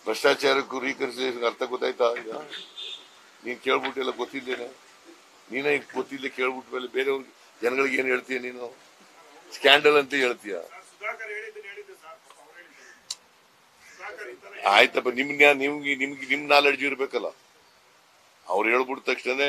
ಭ್ರಷ್ಟಾಚಾರಕ್ಕೂ reconciliation ಅರ್ಥ ಗೊತ್ತಾಯ್ತಾ ಈಗ ನೀನ್ ಕೇಳ್ಬಿಟ್ಟಿಲ್ಲ ಗೊತ್ತಿದ್ದೇನೆ ನೀನೇ ಈಗ ಗೊತ್ತಿಲ್ಲ ಕೇಳ್ಬಿಟ್ಟ ಮೇಲೆ ಬೇರೆಯವ್ರಿಗೆ ಜನಗಳಿಗೆ ಏನ್ ಹೇಳ್ತೀಯ ನೀನು ಸ್ಕ್ಯಾಂಡಲ್ ಅಂತ ಹೇಳ್ತೀಯ ಸುಧಾಕರ್ ಹೇಳಿದ್ದನ್ನು ಹೇಳಿದ್ದೆ ಸರ್ ಪಾಪ ಅವ್ರು ಹೇಳಿದ್ರು ಸುಧಾಕರ್ ಈ ತರ ಆಯ್ತಪ್ಪ ನಿಮ್ಗೆ ನಿಮ್ಗೆ ನಿಮ್ಗೆ ನಿಮ್ ನಾಲೆಡ್ಜ್ ಇರ್ಬೇಕಲ್ಲ ಅವ್ರು ಹೇಳ್ಬಿಟ್ಟ ತಕ್ಷಣ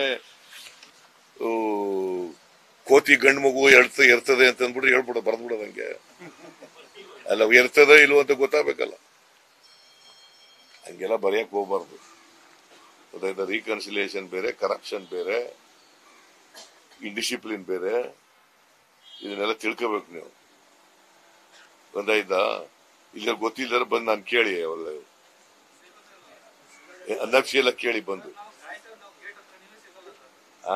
ಕೋತಿ ಗಂಡು ಮಗು ಎಳ್ತ ಎರ್ತದೆ ಅಂತ ಅಂದ್ಬಿಟ್ರೆ ಹೇಳ್ಬಿಡ ಬರ್ದ್ಬಿಡೋದು ಹಂಗೆ ಅಲ್ಲ ಅವು ಎರ್ತದೆ ಇಲ್ವೋ ಅಂತ ಗೊತ್ತಾಗ್ಬೇಕಲ್ಲ ಹಂಗೆಲ್ಲ ಬರೆಯಕ್ ಹೋಗ್ಬಾರ್ದು ಗೊತ್ತಾಯ್ತಾ ರೀಕನ್ಸಿಲಿಯೇಷನ್ ಬೇರೆ ಕರಪ್ಷನ್ ಬೇರೆ ಇಂಡಿಸಿಪ್ಲಿನ್ ಬೇರೆ ಇದನ್ನೆಲ್ಲ ತಿಳ್ಕೋಬೇಕು ನೀವು ಗೊತ್ತಾಯ್ತಾ ಇಲ್ಲ ಗೊತ್ತಿಲ್ಲದ್ರೆ ಬಂದು ನಾನು ಕೇಳಿ ಅವಲ್ಲ ಅನಕ್ಷಿ ಎಲ್ಲ ಕೇಳಿ ಬಂದು ಆ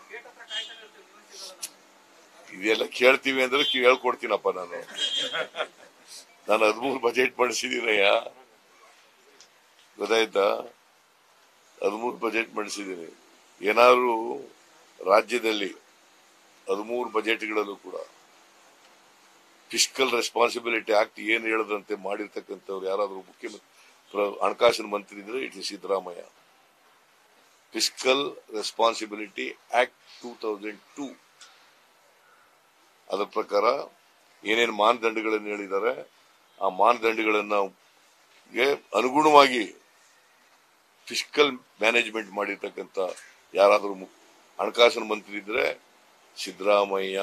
ಇದೆಲ್ಲ ಕೇಳ್ತೀವಿ ಅಂದ್ರೆ ಕಿವಿ ಹೇಳ್ಕೊಡ್ತೀನಪ್ಪ ನಾನು ನಾನು ಹದಿಮೂರು ಬಜೆಟ್ ಮಾಡಿಸಿದೀನಯ್ಯ ಗೊತ್ತಾಯ್ತಾ ಹದಿಮೂರು ಬಜೆಟ್ ಮಾಡಿಸಿದ್ದೀನಿ ಏನಾದ್ರು ರಾಜ್ಯದಲ್ಲಿ ಹದಿಮೂರು ಬಜೆಟ್ಗಳಲ್ಲೂ ಕೂಡ ಫಿಸ್ಕಲ್ ರೆಸ್ಪಾನ್ಸಿಬಿಲಿಟಿ ಆಕ್ಟ್ ಏನ್ ಹೇಳದಂತೆ ಮಾಡಿರ್ತಕ್ಕಂಥವ್ರು ಯಾರಾದ್ರೂ ಮುಖ್ಯಮಂತ್ರಿ ಪ್ರ- ಹಣಕಾಸಿನ ಮಂತ್ರಿ ಇದ್ರೆ it is Siddaramaiah fiscal responsibility act two thousand two ಅದರ ಪ್ರಕಾರ ಏನೇನು ಮಾನದಂಡಗಳನ್ನು ಹೇಳಿದ್ದಾರೆ ಆ ಮಾನದಂಡಗಳನ್ನ ಗೆ ಅನುಗುಣವಾಗಿ ಫಿಸ್ಕಲ್ ಮ್ಯಾನೇಜ್ಮೆಂಟ್ ಮಾಡಿರ್ತಕ್ಕಂಥ ಯಾರಾದರೂ ಮು- ಹಣಕಾಸಿನ ಮಂತ್ರಿ ಇದ್ರೆ ಸಿದ್ದರಾಮಯ್ಯ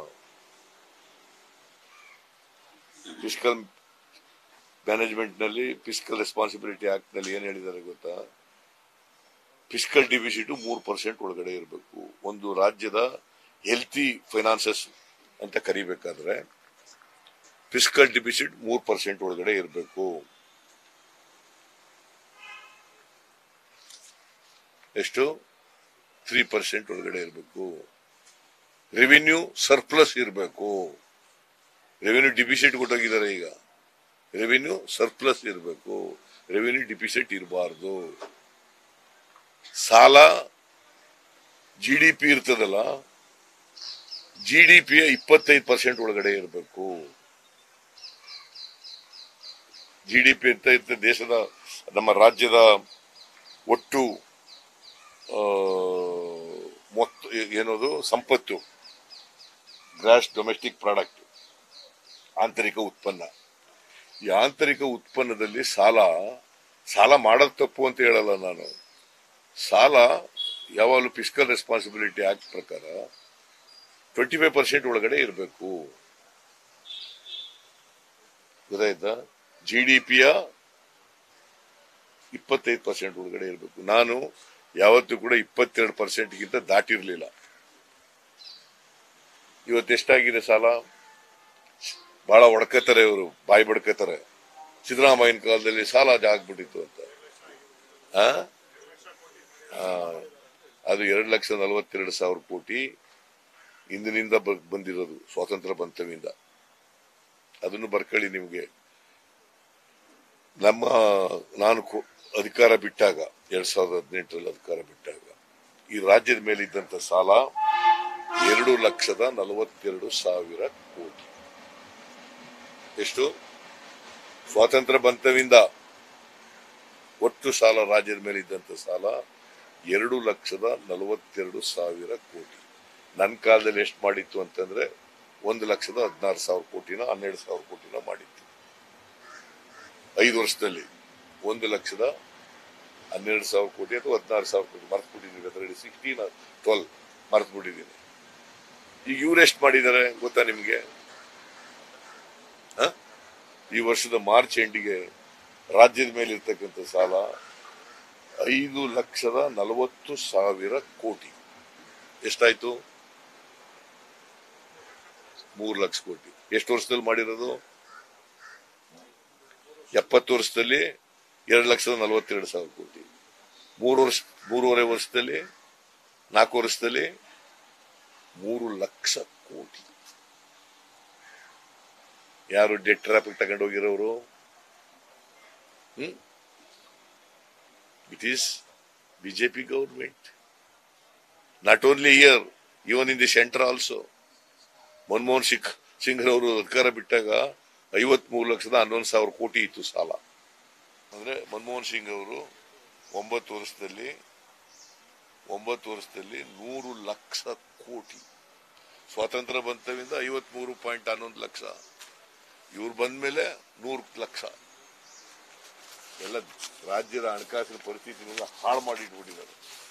ಫಿಸ್ಕಲ್ ಮ್ಯಾನೇಜ್ಮೆಂಟ್ ನಲ್ಲಿ ಫಿಸ್ಕಲ್ ರೆಸ್ಪಾನ್ಸಿಬಿಲಿಟಿ ಆಕ್ಟ್ ನಲ್ಲಿ ಏನ್ ಹೇಳಿದ್ದಾರೆ ಗೊತ್ತಾ ಫಿಸ್ಕಲ್ ಡಿಫಿಸಿಟ್ ಮೂರು ಪರ್ಸೆಂಟ್ ಒಳಗಡೆ ಇರಬೇಕು ಒಂದು ರಾಜ್ಯದ ಹೆಲ್ತಿ ಫೈನಾನ್ಸಸ್ ಅಂತ ಕರಿಬೇಕಾದ್ರೆ ಫಿಸ್ಕಲ್ ಡಿಫಿಸಿಟ್ ಮೂರು ಪರ್ಸೆಂಟ್ ಒಳಗಡೆ ಇರಬೇಕು ಎಷ್ಟು ತ್ರೀ ಪರ್ಸೆಂಟ್ ಒಳಗಡೆ ಇರಬೇಕು ರೆವಿನ್ಯೂ ಸರ್ಪ್ಲಸ್ ಇರಬೇಕು ರೆವಿನ್ಯೂ ಡಿಫಿಸಿಟ್ ಕೊಟ್ಟೋಗಿದ್ದಾರೆ ಈಗ ರೆವಿನ್ಯೂ ಸರ್ಪ್ಲಸ್ ಇರಬೇಕು ರೆವಿನ್ಯೂ ಡಿಫಿಸಿಟ್ ಇರಬಾರ್ದು ಸಾಲ ಜಿ ಡಿ ಪಿ ಇರ್ತದಲ್ಲ ಜಿ ಡಿ ಪಿಯ ಇಪ್ಪತ್ತೈದು ಪರ್ಸೆಂಟ್ ಒಳಗಡೆ ಇರಬೇಕು ಜಿ ಡಿ ಪಿ ಅಂತ ಇರ್ತದೆ ದೇಶದ ನಮ್ಮ ರಾಜ್ಯದ ಒಟ್ಟು ಆ, ಮೊತ್ತ ಏನದು ಸಂಪತ್ತು ಗ್ರಾಸ್ ಡೊಮೆಸ್ಟಿಕ್ ಪ್ರಾಡಕ್ಟ್ ಆಂತರಿಕ ಉತ್ಪನ್ನ ಈ ಆಂತರಿಕ ಉತ್ಪನ್ನದಲ್ಲಿ ಸಾಲ ಸಾಲ ಮಾಡೋದು ತಪ್ಪು ಅಂತ ಹೇಳಲ್ಲ ನಾನು ಸಾಲ ಯಾವಾಗಲೂ ಫಿಸ್ಕಲ್ ರೆಸ್ಪಾನ್ಸಿಬಿಲಿಟಿ ಆಕ್ಟ್ ಪ್ರಕಾರ ಟ್ವೆಂಟಿ ಫೈವ್ ಪರ್ಸೆಂಟ್ ಒಳಗಡೆ ಇರಬೇಕು ಗೊತ್ತಾಯ್ತಾ ಜಿ ಡಿ ಪಿಯ ಇಪ್ಪತ್ತೈದು ಪರ್ಸೆಂಟ್ ಒಳಗಡೆ ಇರಬೇಕು ನಾನು ಯಾವತ್ತೂ ಕೂಡ ಇಪ್ಪತ್ತೆರಡು ಪರ್ಸೆಂಟ್ಗಿಂತ ದಾಟಿರ್ಲಿಲ್ಲ ಇವತ್ತು ಎಷ್ಟಾಗಿದೆ ಸಾಲ ಬಹಳ ಹೊಡ್ಕತಾರೆ ಇವರು ಬಾಯಿ ಬಡ್ಕತಾರೆ ಸಿದ್ದರಾಮಯ್ಯನ ಕಾಲದಲ್ಲಿ ಸಾಲ ಆಗ್ಬಿಟ್ಟಿತ್ತು ಅಂತ ಆ? ಆ, ಅದು ಎರಡು ಲಕ್ಷ ನಲವತ್ತೆರಡು ಸಾವಿರ ಕೋಟಿ ಇಂದಿನಿಂದ ಬ- ಬಂದಿರೋದು ಸ್ವಾತಂತ್ರ್ಯ ಬಂತವಿಂದ ಅದನ್ನು ಬರ್ಕೊಳ್ಳಿ ನಿಮಗೆ ನಮ್ಮ ನಾನು ಕೊ- ಅಧಿಕಾರ ಬಿಟ್ಟಾಗ ಎರಡ್ ಸಾವಿರದ ಹದಿನೆಂಟರಲ್ಲಿ ಅಧಿಕಾರ ಬಿಟ್ಟಾಗ ಈ ರಾಜ್ಯದ ಮೇಲೆ ಇದ್ದಂತ ಸಾಲ ಎರಡು ಲಕ್ಷದ ನಲವತ್ತೆರಡು ಸಾವಿರ ಕೋಟಿ ಎಷ್ಟು ಸ್ವಾತಂತ್ರ್ಯ ಬಂತವಿಂದ ಒಟ್ಟು ಸಾಲ ರಾಜ್ಯದ ಮೇಲೆ ಇದ್ದಂತ ಸಾಲ ಎರಡು ಲಕ್ಷದ ನಲವತ್ತೆರಡು ಸಾವಿರ ಕೋಟಿ ನನ್ನ ಕಾಲದಲ್ಲಿ ಎಷ್ಟು ಮಾಡಿತ್ತು ಅಂತಂದ್ರೆ ಒಂದು ಲಕ್ಷದ ಹದಿನಾರು ಸಾವಿರ ಕೋಟಿನ ಹನ್ನೆರಡು ಸಾವಿರ ಕೋಟಿನ ಮಾಡಿತ್ತು ಐದು ವರ್ಷದಲ್ಲಿ ಒಂದು ಲಕ್ಷದ ಹನ್ನೆರಡು ಸಾವಿರ ಕೋಟಿ ಅಥವಾ ಹದಿನಾರು ಸಾವಿರ ಕೋಟಿ ಮರ್ತು ಬಿಟ್ಟಿದ್ದೀವಿ ಅದರಲ್ಲಿ ಸಿಕ್ಸ್ಟೀನ್ ಟ್ವೆಲ್ ಮರ್ತು ಬಿಟ್ಟಿದ್ದೀನಿ ಈಗ ಇವ್ರು ಎಷ್ಟು ಮಾಡಿದ್ದಾರೆ ಗೊತ್ತಾ ನಿಮ್ಗೆ ಹ? ಈ ವರ್ಷದ ಮಾರ್ಚ್ ಎಂಡಿಗೆ ರಾಜ್ಯದ ಮೇಲೆ ಇರ್ತಕ್ಕಂಥ ಸಾಲ ಐದು ಲಕ್ಷದ ನಲವತ್ತು ಸಾವಿರ ಕೋಟಿ ಎಷ್ಟಾಯ್ತು ಮೂರು ಲಕ್ಷ ಕೋಟಿ ಎಷ್ಟು ವರ್ಷದಲ್ಲಿ ಮಾಡಿರೋದು ಎಪ್ಪತ್ತು ವರ್ಷದಲ್ಲಿ ಎರಡು ಲಕ್ಷದ ನಲವತ್ತೆರಡು ಸಾವಿರ ಕೋಟಿ ಮೂರು ವರ್ಷ ಮೂರುವರೆ ವರ್ಷದಲ್ಲಿ ನಾಲ್ಕು ವರ್ಷದಲ್ಲಿ ಮೂರು ಲಕ್ಷ ಕೋಟಿ ಯಾರು ಡೆಟ್ ಟ್ರಾಫಿಕ್ ತಗೊಂಡು ಹೋಗಿರೋರು hmm it is BJP government not only here even in the centre also Manmohan Singh Singh ಅವರು ಅಧಿಕಾರ ಬಿಟ್ಟಾಗ ಐವತ್ಮೂರು ಲಕ್ಷದ ಹನ್ನೊಂದು ಸಾವಿರ ಕೋಟಿ ಇತ್ತು ಸಾಲ ಅಂದ್ರೆ ಮನಮೋಹನ್ ಸಿಂಗ್ ಅವರು ಒಂಬತ್ತು ವರ್ಷದಲ್ಲಿ ಒಂಬತ್ತು ವರ್ಷದಲ್ಲಿ ನೂರು ಲಕ್ಷ ಕೋಟಿ ಸ್ವಾತಂತ್ರ್ಯ ಬಂತವಿಂದ ಐವತ್ಮೂರು ಪಾಯಿಂಟ್ ಹನ್ನೊಂದು ಲಕ್ಷ ಇವ್ರು ಬಂದ್ಮೇಲೆ ನೂರು ಲಕ್ಷ ಎಲ್ಲ ರಾಜ್ಯದ ಹಣಕಾಸಿನ ಪರಿಸ್ಥಿತಿನೆಲ್ಲ ಹಾಳು ಮಾಡಿ ಇಟ್ಬಿಟ್ಟಿದ್ದಾರೆ